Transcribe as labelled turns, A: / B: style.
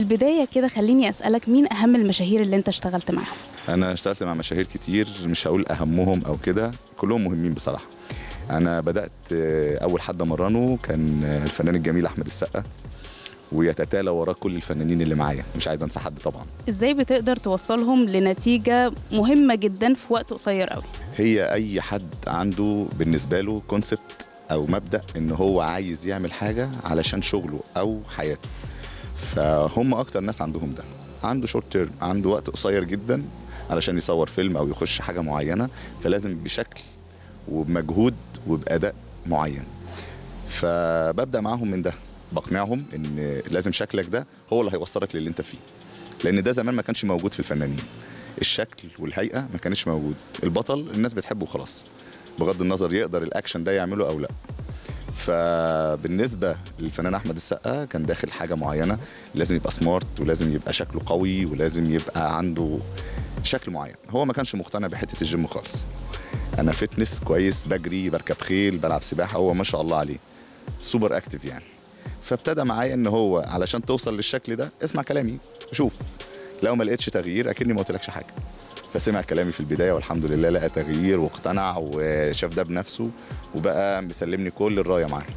A: البدايه كده خليني اسالك مين اهم المشاهير اللي انت اشتغلت معاهم
B: انا اشتغلت مع مشاهير كتير مش هقول اهمهم او كده كلهم مهمين بصراحه انا بدات آه، اول حد مرنه كان آه، الفنان الجميل احمد السقا ويتتالى وراه كل الفنانين اللي معايا مش عايز انسى حد طبعا
A: ازاي بتقدر توصلهم لنتيجه مهمه جدا في وقت قصير قوي
B: هي اي حد عنده بالنسبه له كونسبت او مبدا ان هو عايز يعمل حاجه علشان شغله او حياته فهم اكتر ناس عندهم ده عنده شورت تيرم عنده وقت قصير جدا علشان يصور فيلم او يخش حاجه معينه فلازم بشكل وبمجهود وباداء معين فببدا معاهم من ده بقنعهم ان لازم شكلك ده هو اللي هيوصلك للي انت فيه لان ده زمان ما كانش موجود في الفنانين الشكل والهيئه ما كانش موجود البطل الناس بتحبه خلاص بغض النظر يقدر الاكشن ده يعمله او لا فبالنسبه للفنان احمد السقا كان داخل حاجه معينه لازم يبقى سمارت ولازم يبقى شكله قوي ولازم يبقى عنده شكل معين هو ما كانش مقتنع بحته الجيم خالص انا فتنس كويس بجري بركب خيل بلعب سباحه هو ما شاء الله عليه سوبر اكتف يعني فابتدى معايا ان هو علشان توصل للشكل ده اسمع كلامي شوف لو ما لقيتش تغيير اكني ما قلتلكش حاجه فسمع كلامي في البدايه والحمد لله لقى تغيير واقتنع وشاف ده بنفسه وبقى مسلمني كل الرايه معاه